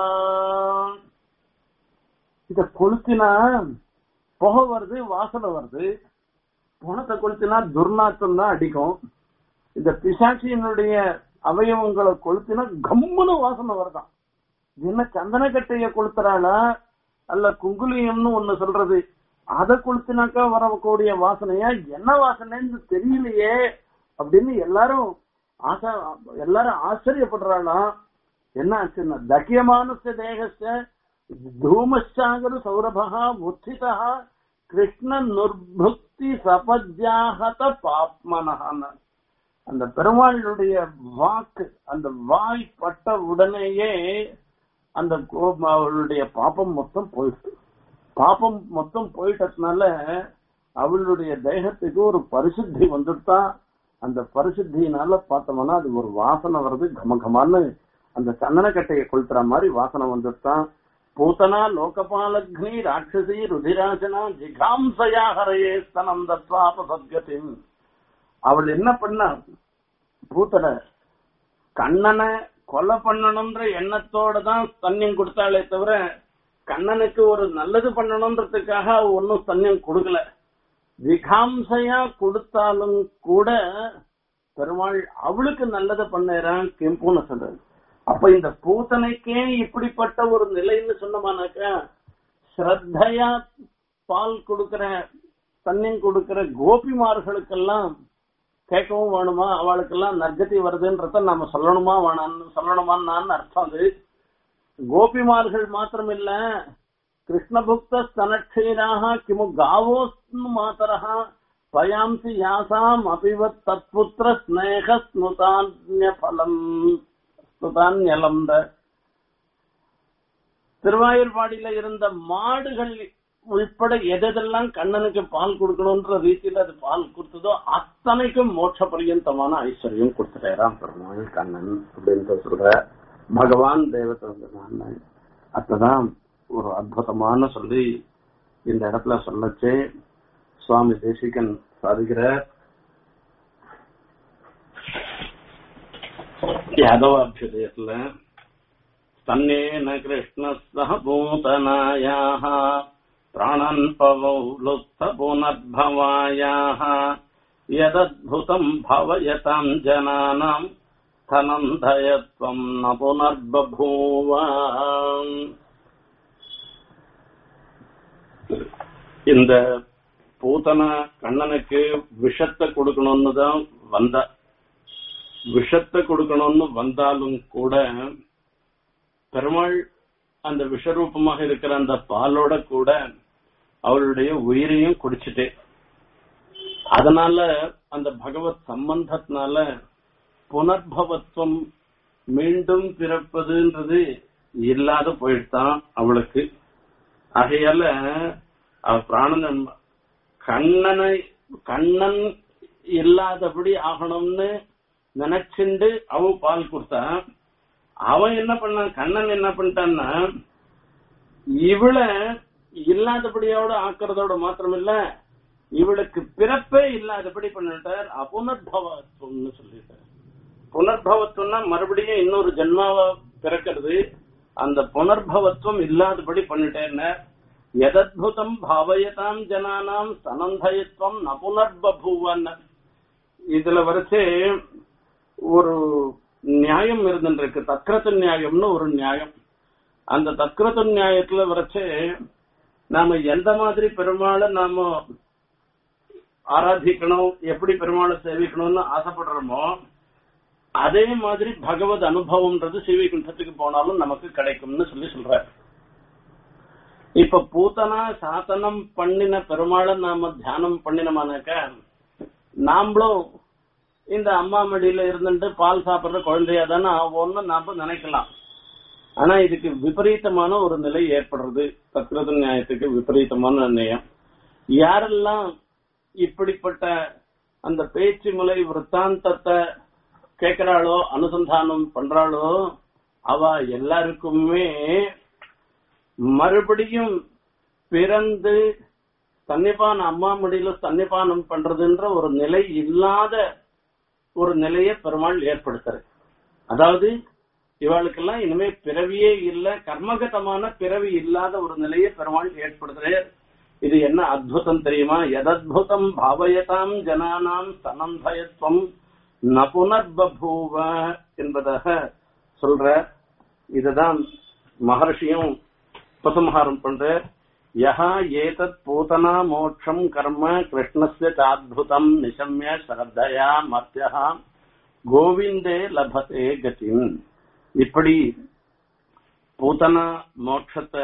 இத கொளுத்தினா புகை வருது வாசனை வருது புணத்தை கொளுத்தினா துர்நாற்றம் தான் அடிக்கும் இந்த பிசாச்சியினுடைய அவயவங்களை கொளுத்தினா கம்முன்னு வாசனை வருதான் என்ன சந்தனக்கட்டைய கொளுத்துறாளா அல்ல குங்குலியம்னு ஒண்ணு சொல்றது அதை கொளுத்தினாக்கா வரக்கூடிய வாசனையா என்ன வாசனைன்னு தெரியலையே அப்படின்னு எல்லாரும் ஆசா எல்லாரும் ஆச்சரியப்படுறாளாம் என்ன ஆச்சுன்னா தக்கியமான தேகஸ்த தூமச்சாகரு சௌரபா முத்திதா கிருஷ்ண நிர்புக்தி சபத்யாகத பாப்மனஹான அந்த பெருமாளுடைய வாக்கு அந்த வாய் பட்ட உடனேயே அந்த கோ- அவளுடைய பாப்பம் மொத்தம் போயிட்டு பாப்பம் மொத்தம் போயிட்டதுனால அவளுடைய தேகத்துக்கு ஒரு பரிசுத்தி வந்துட்டான் அந்த பரிசுத்தினால பார்த்தோம்னா அது ஒரு வாசனை வருது கமகமான்னு அந்த சந்தனக்கட்டையை கொளுத்துற மாதிரி வாசனை வந்துட்டான் பூத்தனா லோகபாலக்னி ராட்சசி ருதிராஜனா ஜிகாம்சயா ஹரையே ஸ்தனம் தத்வாப சத்கதிம் அவள் என்ன பண்ணா பூத்தனை கண்ணனை கொலை பண்ணணும்ன்ற எண்ணத்தோட தான் ஸ்தன்யம் கொடுத்தாளே தவிர கண்ணனுக்கு ஒரு நல்லது பண்ணணும்ன்றதுக்காக அவ ஒன்னும் ஸ்தன்யம் கொடுக்கல விகாம்சையா கொடுத்தாலும் கூட பெருமாள் அவளுக்கு நல்லதை பண்ணறான் கெம்புன்னு சொல்றாரு அப்ப இந்த பூத்தனைக்கே இப்படிப்பட்ட ஒரு நிலைன்னு சொன்னமானாக்கா ஸ்ரத்தையா பால் கொடுக்கிற தண்ணீர் கொடுக்கிற கோபிமார்களுக்கெல்லாம் கேட்கவும் வேணுமா அவளுக்கெல்லாம் நற்கதி வருதுன்றத நாம சொல்லணுமா வேணான்னு சொல்லணுமான்னு அர்த்தம் அது கோபிமார்கள் மாத்திரம் இல்ல கிருஷ்ணபுக்த ஸ்தனக்ஷீராக கிமு காவோஸ்னு மாதரः பயாம்சி யாசாம் அபிவத் தத்புத்திர ஸ்நேக ஸ்னுதான்ய பலம் ஸ்னுதான்யலந்த திருவாயூர்பாடியில இருந்த மாடுகள் உள்பட எதெல்லாம் கண்ணனுக்கு பால் கொடுக்கணும்ன்ற ரீதியில அது பால் கொடுத்ததோ அத்தனைக்கும் மோட்ச பரியந்தமான ஐஸ்வர்யம் கொடுத்துட்டாராம் பெருமாள் கண்ணன் அப்படின்னு சொல்ற பகவான் தேவதை அத்ததான் ஒரு அற்புதமான சொல்லி இந்த இடத்துல சொல்லச்சே சுவாமி தேசிகன் சாதிக்கிற யாதவாபியுதயத்துல तन्नेन कृष्णः सह पूतनायाः प्राणन् पवौ लुप्तपुनर्भवायाः यदद्भुतम् भवयताम् जनानाम् स्थनन्दयत्वम् न पुनर्बभूव இந்த பூத்தன கண்ணனுக்கு விஷத்தை கொடுக்கணும்னு தான் வந்த விஷத்தை கொடுக்கணும்னு வந்தாலும் கூட பெருமாள் அந்த விஷரூபமாக இருக்கிற அந்த பாலோட கூட அவளுடைய உயிரையும் குடிச்சிட்டே அதனால அந்த பகவத் சம்பந்தத்தினால புனர்பவத்துவம் மீண்டும் பிறப்பதுன்றது இல்லாத போயிட்டான் அவளுக்கு ஆகையால அவ பிராணன் கண்ணனை கண்ணன் இல்லாதபடி ஆகணும்னு நினைச்சுண்டு அவ பால் கொடுத்தா அவன் என்ன பண்ணான் கண்ணன் என்ன பண்ணிட்டான்னா இவளை இல்லாதபடியோட ஆக்குறதோட மாத்திரமில்ல இவளுக்கு பிறப்பே இல்லாதபடி பண்ணிட்டார் அபுனர்பவத்துவம்னு சொல்லிட்டார் புனர்பவத்துவம்னா மறுபடியும் இன்னொரு ஜென்மாவா பிறக்கிறது அந்த புனர்பவத்துவம் இல்லாதபடி பண்ணிட்டேன்னு எதத்புதம் பாவயதாம் ஜனானாம் சனந்தயத்துவம் ந புனர்பூவன் இதுல வரைச்சே ஒரு நியாயம் இருந்துருக்கு தக்ரத்து நியாயம்னு ஒரு நியாயம் அந்த தக்ரத்து நியாயத்துல வரைச்சு நாம எந்த மாதிரி பெருமாளை நாம ஆராதிக்கணும் எப்படி பெருமாளை சேவிக்கணும்னு ஆசைப்படுறோமோ அதே மாதிரி பகவத் அனுபவம்ன்றது சிவிகுண்டத்துக்கு போனாலும் நமக்கு கிடைக்கும்னு சொல்லி சொல்ற இப்ப பூத்தனா சாத்தனம் பண்ணின பெருமாளை நாம தியானம் பண்ணினோமானாக்க நாமளும் இந்த அம்மா மடியில இருந்துட்டு பால் சாப்பிடுற குழந்தையா தானே ஆகும்னு நாம நினைக்கலாம் ஆனா இதுக்கு விபரீதமான ஒரு நிலை ஏற்படுறது தத்ரத நியாயத்துக்கு விபரீதமான நியாயம் யாரெல்லாம் இப்படிப்பட்ட அந்த பேச்சு முலை விற்த்தாந்தத்தை கேட்கிறாளோ அனுசந்தானம் பண்றாளோ அவ எல்லாருக்குமே மறுபடியும் பிறந்து தன்னிப்பான அம்மா மடியில தன்னிப்பானம் பண்றதுன்ற ஒரு நிலை இல்லாத ஒரு நிலையை பெருமாள் ஏற்படுத்துறது அதாவது இவாளுக்கெல்லாம் இனிமே பிறவியே இல்ல கர்மகதமான பிறவி இல்லாத ஒரு நிலையை பெருமாள் ஏற்படுத்துறார் இது என்ன அத்புதம் தெரியுமா எதத்புதம் பாவயதாம் ஜனானாம் சனந்தயத்வம் ந புனர்பூவ என்பதாக சொல்ற இதுதான் மகர்ஷியும் உபசம்ஹாரம் பண்ற யஹா ஏதத் பூதனா மோட்சம் கர்ம கிருஷ்ணஸ்ய சாத்புதம் நிசம்ய ஸ்ரத்தையா மத்தியா கோவிந்தே லபதே கதிம் இப்படி பூதனா மோட்சத்தை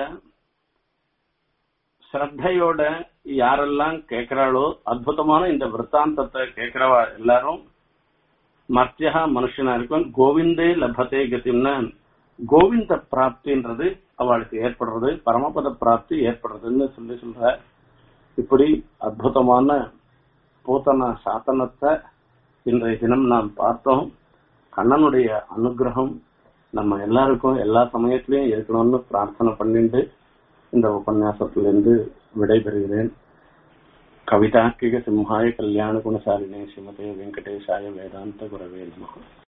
ஸ்ரத்தையோட யாரெல்லாம் கேட்கிறாளோ அற்புதமான இந்த விற்த்தாந்தத்தை கேட்கிறவா எல்லாரும் மத்தியா மனுஷனா இருக்கும் கோவிந்தே லபதே கதிம்னா கோவிந்த பிராப்தின்றது அவளுக்கு ஏற்படுறது பரமபத பிராப்தி ஏற்படுறதுன்னு சொல்லி சொல்ற இப்படி அற்புதமான பூத்தன சாத்தனத்தை இன்றைய தினம் நாம் பார்த்தோம் கண்ணனுடைய அனுகிரகம் நம்ம எல்லாருக்கும் எல்லா சமயத்திலையும் இருக்கணும்னு பிரார்த்தனை பண்ணிட்டு இந்த உபன்யாசத்திலிருந்து விடைபெறுகிறேன் கவிதாக்கிக சிம்ஹாய கல்யாண குணசாலினே ஸ்ரீமதே வெங்கடேஷாய வேதாந்த குரவே நமः